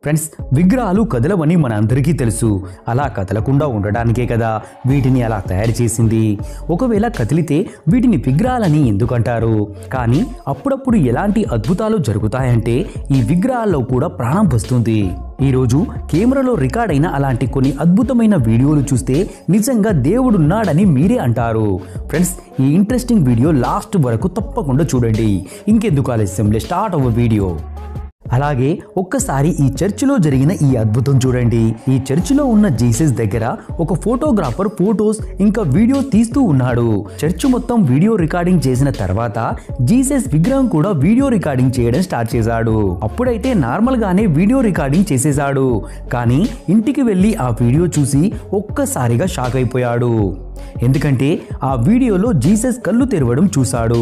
friends విగ్రహాలు కదలవని మన అందరికీ తెలుసు అలా కదలకుండా ఉండడానికే కదా వీటిని అలా తయారు చేసింది ఒకవేళ కదిలితే వీటిని విగ్రహాలని ఎందుకంటారు కానీ అప్పుడప్పుడు ఎలాంటి అద్భుతాలు జరుగుతాయంటే ఈ విగ్రహాల్లో కూడా ప్రాణం వస్తుంది ఈరోజు కెమెరాలో రికార్డ్ అయిన అలాంటి కొన్ని అద్భుతమైన వీడియోలు చూస్తే నిజంగా దేవుడున్నాడని మీరే అంటారు ఫ్రెండ్స్ ఈ ఇంట్రెస్టింగ్ వీడియో లాస్ట్ వరకు తప్పకుండా చూడండి ఇంకెందుకు ఆలస్యం స్టార్ట్ అవ్వ వీడియో అలాగే ఒక్కసారి ఈ చర్చిలో జరిగిన ఈ అద్భుతం చూడండి ఈ చర్చిలో ఉన్న జీసస్ దగ్గర ఒక ఫోటోగ్రాఫర్ ఫోటోస్ ఇంకా వీడియో తీస్తూ ఉన్నాడు చర్చ్ మొత్తం వీడియో రికార్డింగ్ చేసిన తర్వాత జీసస్ విగ్రహం కూడా వీడియో రికార్డింగ్ చేయడం స్టార్ట్ చేశాడు అప్పుడైతే నార్మల్ గానే వీడియో రికార్డింగ్ చేసేశాడు కానీ ఇంటికి వెళ్ళి ఆ వీడియో చూసి ఒక్కసారిగా షాక్ అయిపోయాడు ఎందుకంటే ఆ వీడియోలో జీసస్ కళ్ళు తెరవడం చూశాడు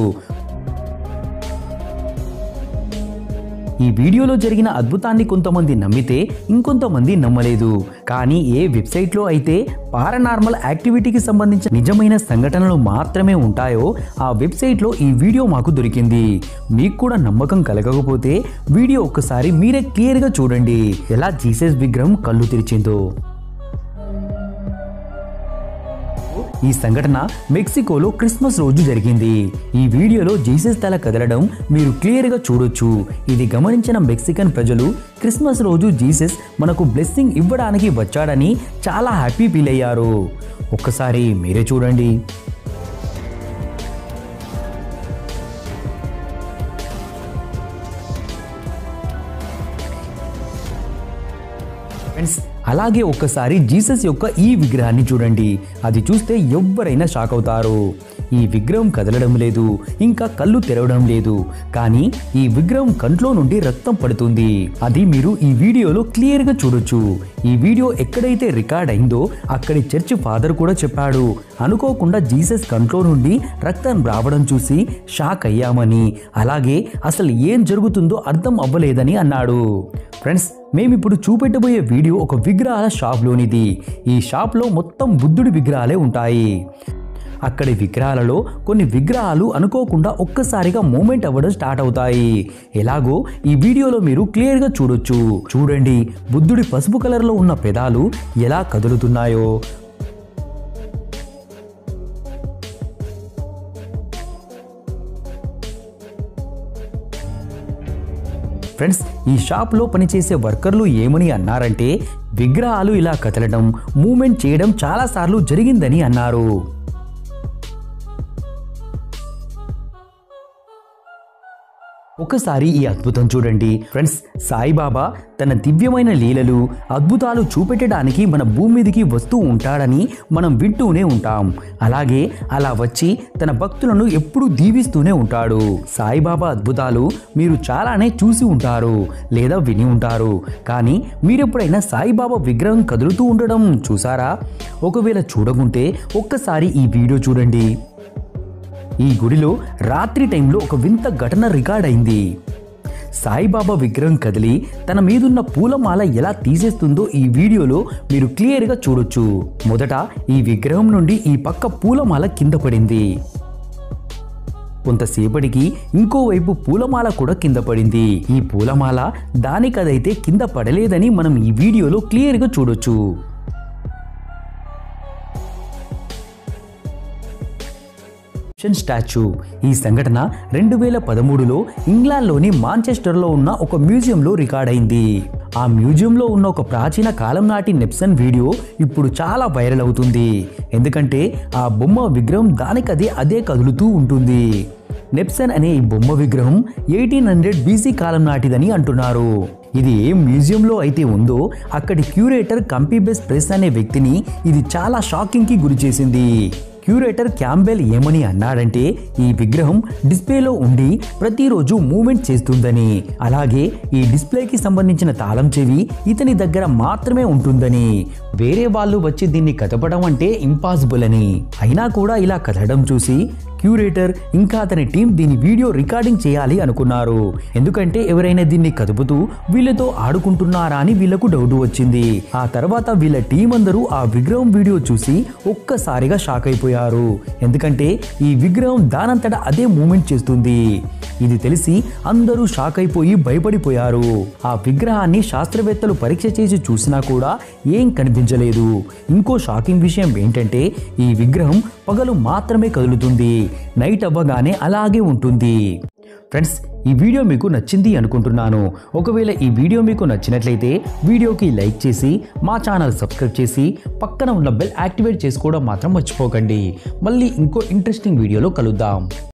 ఈ వీడియోలో జరిగిన అద్భుతాన్ని కొంతమంది నమ్మితే ఇంకొంతమంది నమ్మలేదు కానీ ఏ వెబ్సైట్లో అయితే పారానార్మల్ యాక్టివిటీకి సంబంధించిన నిజమైన సంఘటనలు మాత్రమే ఉంటాయో ఆ వెబ్సైట్లో ఈ వీడియో మాకు దొరికింది మీకు కూడా నమ్మకం కలగకపోతే వీడియో ఒక్కసారి మీరే క్లియర్గా చూడండి ఎలా జీసస్ విగ్రహం కళ్ళు తెరిచిందో ఈ సంఘటన మెక్సికోలో క్రిస్మస్ రోజు జరిగింది ఈ వీడియోలో జీసస్ తల కదలడం మీరు క్లియర్గా చూడొచ్చు ఇది గమనించిన మెక్సికన్ ప్రజలు క్రిస్మస్ రోజు జీసస్ మనకు బ్లెస్సింగ్ ఇవ్వడానికి వచ్చాడని చాలా హ్యాపీ ఫీల్ అయ్యారు ఒక్కసారి మీరే చూడండి ఫ్రెండ్స్ అలాగే ఒక్కసారి జీసస్ యొక్క ఈ విగ్రహాన్ని చూడండి అది చూస్తే ఎవ్వరైనా షాక్ అవుతారు ఈ విగ్రహం కదలడం లేదు ఇంకా కళ్ళు తెరవడం లేదు కానీ ఈ విగ్రహం కంట్లో నుండి రక్తం పడుతుంది అది మీరు ఈ వీడియోలో క్లియర్ గా చూడొచ్చు ఈ వీడియో ఎక్కడైతే రికార్డ్ అయిందో అక్కడి చర్చ్ ఫాదర్ కూడా చెప్పాడు అనుకోకుండా జీసస్ కంట్లో నుండి రక్తం రావడం చూసి షాక్ అయ్యామని అలాగే అసలు ఏం జరుగుతుందో అర్థం అవ్వలేదని అన్నాడు ఫ్రెండ్స్ మేమిప్పుడు చూపెట్టబోయే వీడియో ఒక విగ్రహాల షాప్లోనిది ఈ షాప్లో మొత్తం బుద్ధుడి విగ్రహాలే ఉంటాయి అక్కడి విగ్రహాలలో కొన్ని విగ్రహాలు అనుకోకుండా ఒక్కసారిగా మూమెంట్ అవ్వడం స్టార్ట్ అవుతాయి ఎలాగో ఈ వీడియోలో మీరు క్లియర్గా చూడొచ్చు చూడండి బుద్ధుడి పసుపు కలర్లో ఉన్న పెదాలు ఎలా కదులుతున్నాయో ఫ్రెండ్స్ ఈ షాప్లో పనిచేసే వర్కర్లు ఏమని అన్నారంటే విగ్రహాలు ఇలా కదలడం మూమెంట్ చేయడం చాలాసార్లు జరిగిందని అన్నారు ఒకసారి ఈ అద్భుతం చూడండి ఫ్రెండ్స్ సాయిబాబా తన దివ్యమైన లీలలు అద్భుతాలు చూపెట్టడానికి మన భూమి మీదకి వస్తూ ఉంటాడని మనం వింటూనే ఉంటాం అలాగే అలా వచ్చి తన భక్తులను ఎప్పుడూ దీవిస్తూనే ఉంటాడు సాయిబాబా అద్భుతాలు మీరు చాలానే చూసి ఉంటారు లేదా విని ఉంటారు కానీ మీరెప్పుడైనా సాయిబాబా విగ్రహం కదులుతూ ఉండడం చూసారా ఒకవేళ చూడకుంటే ఒక్కసారి ఈ వీడియో చూడండి ఈ గుడిలో రాత్రి టైంలో ఒక వింత ఘటన రికార్డ్ అయింది సాయిబాబా విగ్రహం కదిలి తన మీదున్న పూలమాల ఎలా తీసేస్తుందో ఈ వీడియోలో మీరు క్లియర్గా చూడొచ్చు మొదట ఈ విగ్రహం నుండి ఈ పక్క పూలమాల కింద పడింది కొంతసేపటికి ఇంకోవైపు పూలమాల కూడా కింద పడింది ఈ పూలమాల దానికదైతే కింద పడలేదని మనం ఈ వీడియోలో క్లియర్గా చూడొచ్చు ఈజిప్షియన్ స్టాచ్యూ ఈ సంఘటన రెండు వేల పదమూడులో ఇంగ్లాండ్లోని మాంచెస్టర్లో ఉన్న ఒక మ్యూజియంలో రికార్డ్ అయింది ఆ మ్యూజియంలో ఉన్న ఒక ప్రాచీన కాలం నాటి నెప్సన్ వీడియో ఇప్పుడు చాలా వైరల్ అవుతుంది ఎందుకంటే ఆ బొమ్మ విగ్రహం దానికదే అదే కదులుతూ ఉంటుంది నెప్సన్ అనే ఈ బొమ్మ విగ్రహం ఎయిటీన్ హండ్రెడ్ బీసీ కాలం నాటిదని అంటున్నారు ఇది ఏ మ్యూజియంలో అయితే ఉందో అక్కడి క్యూరేటర్ కంపీబెస్ ప్రెస్ అనే వ్యక్తిని ఇది చాలా షాకింగ్కి గురి చేసింది క్యూరేటర్ క్యాంబెల్ ఏమని అన్నాడంటే ఈ విగ్రహం డిస్ప్లేలో ఉండి ప్రతిరోజు మూవ్మెంట్ చేస్తుందని అలాగే ఈ డిస్ప్లేకి సంబంధించిన తాళం చెవి ఇతని దగ్గర మాత్రమే ఉంటుందని వేరే వాళ్ళు వచ్చి దీన్ని కదపడం అంటే ఇంపాసిబుల్ అని అయినా కూడా ఇలా కదలడం చూసి క్యూరేటర్ ఇంకా అతని టీం దీని వీడియో రికార్డింగ్ చేయాలి అనుకున్నారు ఎందుకంటే ఎవరైనా దీన్ని కదుపుతూ వీళ్ళతో ఆడుకుంటున్నారా అని వీళ్ళకు డౌట్ వచ్చింది ఆ తర్వాత వీళ్ళ టీం అందరూ ఆ విగ్రహం వీడియో చూసి ఒక్కసారిగా షాక్ అయిపోయారు ఎందుకంటే ఈ విగ్రహం దానంతట అదే మూమెంట్ చేస్తుంది ఇది తెలిసి అందరూ షాక్ అయిపోయి భయపడిపోయారు ఆ విగ్రహాన్ని శాస్త్రవేత్తలు పరీక్ష చేసి చూసినా కూడా ఏం కనిపించలేదు ఇంకో షాకింగ్ విషయం ఏంటంటే ఈ విగ్రహం పగలు మాత్రమే కదులుతుంది నైట్ అవ్వగానే అలాగే ఉంటుంది ఫ్రెండ్స్ ఈ వీడియో మీకు నచ్చింది అనుకుంటున్నాను ఒకవేళ ఈ వీడియో మీకు నచ్చినట్లయితే వీడియోకి లైక్ చేసి మా ఛానల్ సబ్స్క్రైబ్ చేసి పక్కన ఉన్న బెల్ యాక్టివేట్ చేసుకోవడం మాత్రం మర్చిపోకండి మళ్ళీ ఇంకో ఇంట్రెస్టింగ్ వీడియోలో కలుద్దాం